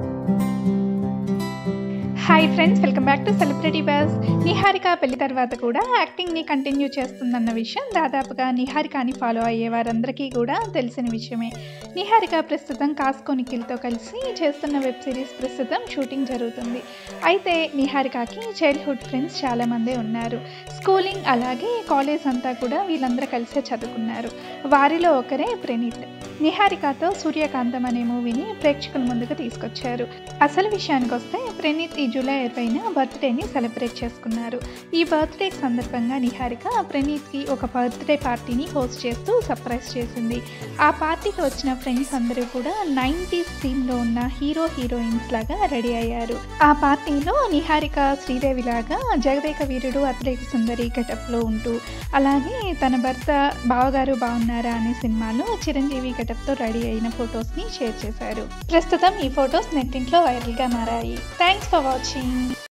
hi friends welcome back to celebrity buzz Niharika పెళ్లి తర్వాత కూడా యాక్టింగ్ని కంటిన్యూ చేస్తుందన్న విషయం దాదాపుగా నిహారికని ఫాలో అయ్యే వారందరికీ కూడా తెలిసిన విషయమే నిహారిక ప్రస్తుతం కాస్కో నిఖిల్తో కలిసి చేస్తున్న వెబ్ సిరీస్ ప్రస్తుతం షూటింగ్ జరుగుతుంది అయితే నిహారికకి చైల్డ్హుడ్ ఫ్రెండ్స్ చాలామందే ఉన్నారు స్కూలింగ్ అలాగే కాలేజ్ అంతా కూడా వీళ్ళందరూ కలిసే చదువుకున్నారు వారిలో ఒకరే ప్రణీత్ నిహారికతో సూర్యకాంతం అనే మూవీని ప్రేక్షకుల ముందుకు తీసుకొచ్చారు అసలు విషయానికి వస్తే ప్రణీత్ ఈ జూలై ఇరవైన బర్త్డేని సెలబ్రేట్ చేసుకున్నారు ఈ బర్త్డే సందర్భంగా నిహారిక ప్రణీత్కి ఒక బర్త్డే పార్టీని హోస్ట్ చేస్తూ సర్ప్రైజ్ చేసింది ఆ పార్టీకి వచ్చిన ఫ్రెండ్స్ అందరూ కూడా నైంటీస్ థీమ్లో ఉన్న హీరో హీరోయిన్స్ లాగా రెడీ అయ్యారు ఆ పార్టీలో నిహారిక శ్రీదేవి లాగా జగదేక వీరుడు అతిరేక సుందరి గెటప్లో ఉంటూ అలాగే తన భర్త బావగారు బాగున్నారా అనే సినిమాలో చిరంజీవి గెటప్తో రెడీ అయిన ఫొటోస్ని షేర్ చేశారు ప్రస్తుతం ఈ ఫొటోస్ నెట్టింట్లో వైరల్గా మారాయి థ్యాంక్స్ ఫర్ వాచింగ్